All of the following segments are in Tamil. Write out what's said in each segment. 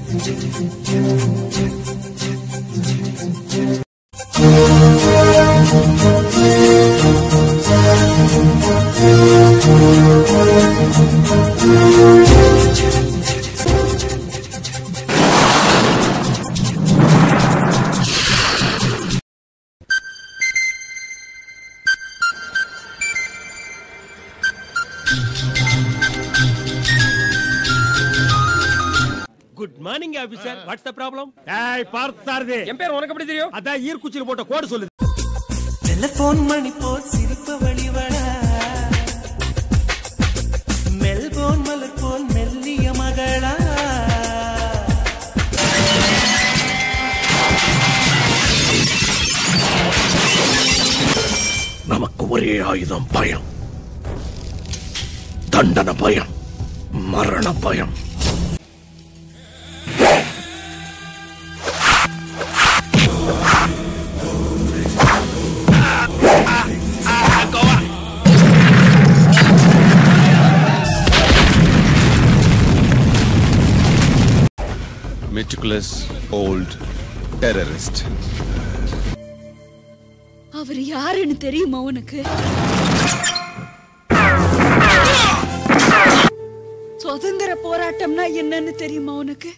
Good morning officer what's the problem ஏய் பார்த்தா என் பேர் உனக்கு எப்படி தெரியும் அதான் ஈர்க்குச்சியில் போட்ட கோடு சொல்லுது டெலிபோன் மணி போல் சிரிப்பு வழிவடா மெல்போன் மலர் போல் மெல்லிய மகளா நமக்கு ஒரே ஆயுதம் பயம் தண்டன பயம் மரண பயம் meticulous old terrorist. அவர் யாருன்னு தெரியுமா உனக்கு சுதந்திர போராட்டம்னா என்னன்னு தெரியுமா உனக்கு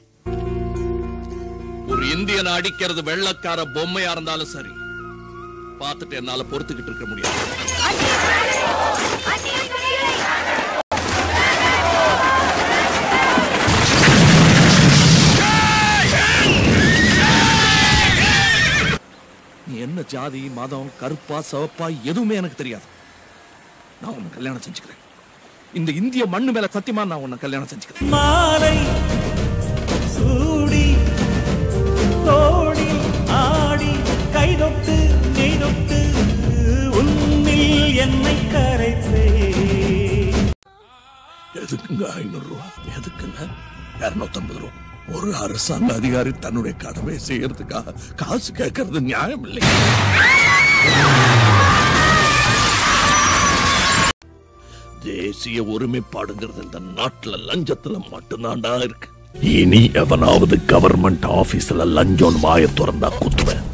ஒரு இந்தியனை அடிக்கிறது வெள்ளக்கார பொம்மையா இருந்தாலும் சரி பார்த்துட்டு என்னால பொறுத்துக்கிட்டு இருக்க முடியாது நீ என்ன ஜாதி மதம் கருப்பா சிவப்பா எதுவுமே எனக்கு தெரியாது நான் உன்னை கல்யாணம் செஞ்சுக்கிறேன் இந்த இந்திய மண்ணு மேல சத்தியமா நான் உன்னை கல்யாணம் செஞ்சுக்கிறேன் மாலை சூடி தோடி ஆடி கைதொட்டு நெய்தொட்டு உன்னில் என்னை கரைத்தே எதுக்குங்க ஐநூறு ரூபா எதுக்குங்க இருநூத்தம்பது ரூபா ஒரு அரசாங்க அதிகாரி தன்னுடைய கடமை செய்யறதுக்காக காசு கேட்கறது நியாயம் இல்லை தேசிய ஒருமைப்பாடுங்கிறது இந்த நாட்டுல லஞ்சத்துல மட்டும்தான்டா இருக்கு இனி எவனாவது கவர்மெண்ட் ஆபீஸ்ல லஞ்சம் வாய திறந்தா குத்துவேன்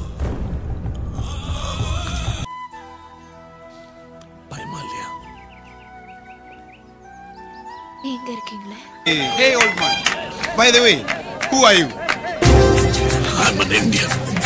பயமா இல்லையா எங்க இருக்கீங்களே Hey, old man. By the way, who are you? I'm an Indian.